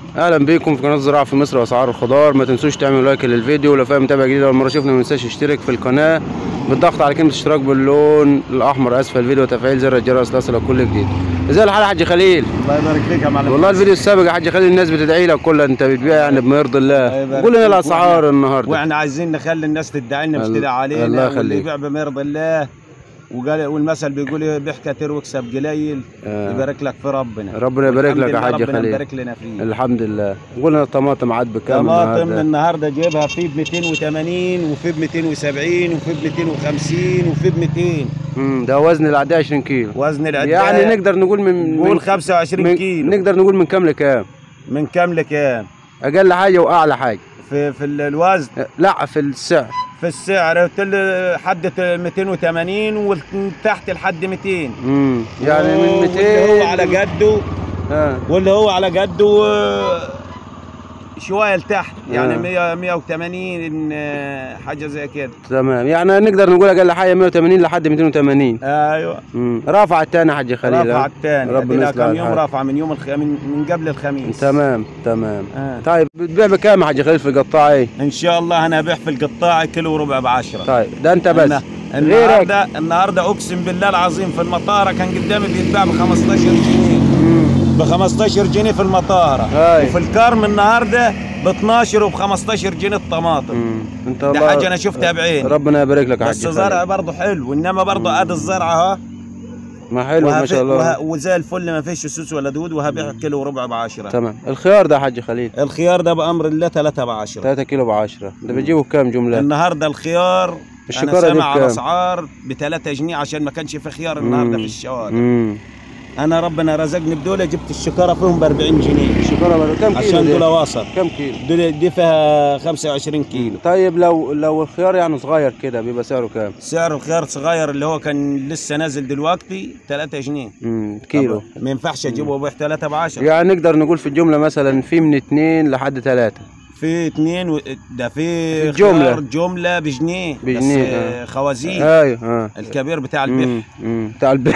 اهلا بيكم في قناه الزراعه في مصر واسعار الخضار ما تنسوش تعملوا لايك للفيديو ولو فيها متابع جديد اول مره شفنا ما تنساش اشترك في القناه بالضغط على كلمه اشتراك باللون الاحمر اسفل الفيديو وتفعيل زر الجرس ليصلك كل جديد ازاي الحال يا حاج خليل الله يبارك فيك يا معلم والله الفيديو السابق يا حاج خليل الناس بتدعي لك كلها انت بتبيع يعني بما يرضي الله الله يبارك قول لنا فيك. الاسعار وإحنا- النهارده واحنا عايزين نخلي الناس تدعي لنا مش الله- تدعي علينا الله واللي يخليك. يبيع بما يرضي الله وقال والمثل بيقول بيح كتير واكسب قليل آه. يبارك لك في ربنا ربنا يبارك والحمد لك يا لله حاج ربنا خليل يبارك لنا فيه الحمد لله قول لنا الطماطم عاد بكام طماطم النهارده النهارده جايبها في ب 280 وفي ب 270 وفي ب 250 وفي ب 200 امم ده وزن العداء 20 كيلو وزن العداء يعني نقدر نقول من نقول من 25 من- كيلو نقدر نقول من كام لكام من كام لكام اقل حاجه واعلى حاجه في في الوزن لا في السعر في السعر قلت له حد 280 وتحت لحد 200 امم يعني من واللي 200 هو على قده آه. واللي هو على قده آه، شويه لتحت يعني آه. 100 180 آه، حاجه زي كده تمام يعني نقدر نقول اقل حاجه 180 لحد 280 ايوه امم رافع الثاني حاج خليل رفع ها؟ الثاني ربنا ادينا يصلح كم يوم الحال. رفع من يوم الخ... من, من قبل الخميس تمام تمام آه. طيب بتبيع بكام يا حاج خليل في القطاع ايه ان شاء الله انا ابيع في القطاع كيلو وربع ب 10 طيب ده انت بس غيرك النهارده النهارده اقسم بالله العظيم في المطاره كان قدامي بيتباع ب 15 جنيه مم. ب 15 جنيه في المطاره هاي. وفي الكرم النهارده ب 12 وب 15 جنيه الطماطم مم. انت ده والله حاجه انا شفتها بعيني ربنا يبارك لك يا حاج بس زرع خليل برضه حلو انما برضه ادي الزرعه اهو ما حلو ما وهفي- شاء الله وه- وزي الفل ما فيش سوس ولا دود وهبيع كيلو وربع ب 10 تمام الخيار ده يا حاج خليل الخيار ده بامر الله 3 ب 10 3 كيلو ب 10 ده بتجيبه بكام جمله النهارده الخيار الشكارة انا دي سامع على بكام؟ اسعار ب 3 جنيه عشان ما كانش في خيار النهارده في الشوارع امم انا ربنا رزقني بدول جبت الشكاره فيهم ب 40 جنيه الشكاره بقى كام كيلو عشان دي؟ دول وسط كام كيلو دول دي فيها 25 كيلو طيب لو لو الخيار يعني صغير كده بيبقى سعره كام سعر الخيار صغير اللي هو كان لسه نازل دلوقتي 3 جنيه امم كيلو طبعاً ما ينفعش اجيبه ب 3 ب 10 يعني نقدر نقول في الجمله مثلا في من 2 لحد 3 في اثنين و... ده في الجملة. خيار جمله بجنيه بجنيه، بس آه. آه. خوازيق ايوه اه الكبير بتاع البيع امم امم بتاع البيع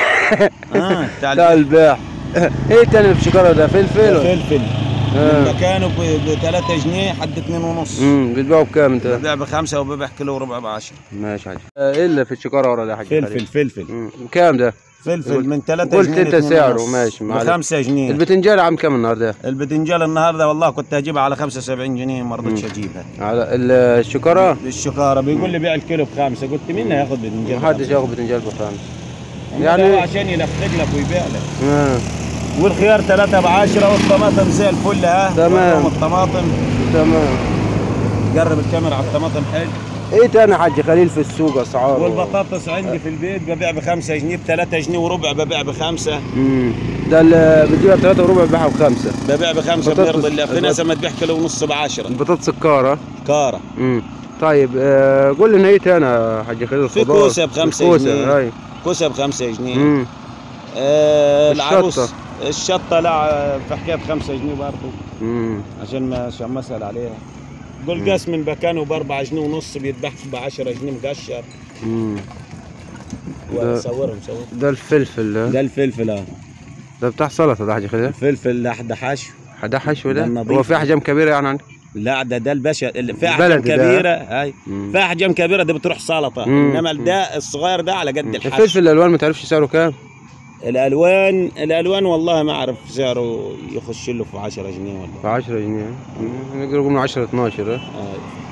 اه بتاع بتاع البيع البيع ايه تاني في الشكاره ده فلفل ده ولا؟ فلفل آه. من مكانه ب 3 جنيه حد 2 ونص امم بتبيعه بكام انت ببيع بخمسه وببيع كيلو وربع ب 10 ماشي حاج آه، ايه اللي في الشكاره ورا ده يا حاج فلفل خليل؟ فلفل مم. كام ده فلفل من 3 قلت جنيه انت لاتنين سعره، ونص. ماشي، معلش. بخمسة جنيه البتنجان عم كام النهارده البتنجان النهارده والله كنت هجيبها على 75 جنيه ما رضيتش اجيبها على ال- الشكاره الشكاره بيقول لي بيع الكيلو بخمسه قلت مين هياخد بتنجان محدش ياخد بتنجان بخمس يعني يعني- هو عشان يلفق لك ويبيع لك آه. والخيار 3 ب 10 والطماطم زي الفل ها تمام. وريهم الطماطم تمام قرب الكاميرا على الطماطم حلو ايه تاني يا حاج خليل في السوق اسعار والبطاطس عندي في البيت ببيع ب 5 جنيه ب 3 جنيه وربع ببيع بخمسه امم ده اللي بتجيبها بثلاثة وربع بيعها بخمسة ببيع بخمسه بطاطس- بيرضي الله في ناس ما تبيع كيلو ونص ب 10 البطاطس الكارة كاره امم طيب آه قول لنا ايه تاني يا حاج خليل في الخضار كوسة بخمسة الكوسة جنيه. اي كوسه ب 5 جنيه امم آه الشطة. العروس الشطه لا في حكايه 5 جنيه برضه امم عشان ما عشان ما اسال عليها قول قاس من مكانه ب 4 جنيه ونص بيتباع ب 10 جنيه مقشر امم ده- وصورهم صور ده الفلفل ده ده الفلفل اه ده بتاع سلطة ده يا حاج خليل الفلفل ده حد حشو ده حشو ده ده النظيف. هو في احجام كبيرة يعني عندك لا ده ده الباشا اللي في احجام البلدي ده. كبيره هاي مم. في احجام كبيره دي بتروح سلطه مم. انما ده الصغير ده على قد الحشو الفلفل الالوان ما تعرفش سعره كام الالوان الالوان والله ما اعرف سعره يخش له في 10 جنيه ولا ب 10 جنيه مم. نقدر نقول من 10 ل 12 ها؟ آه.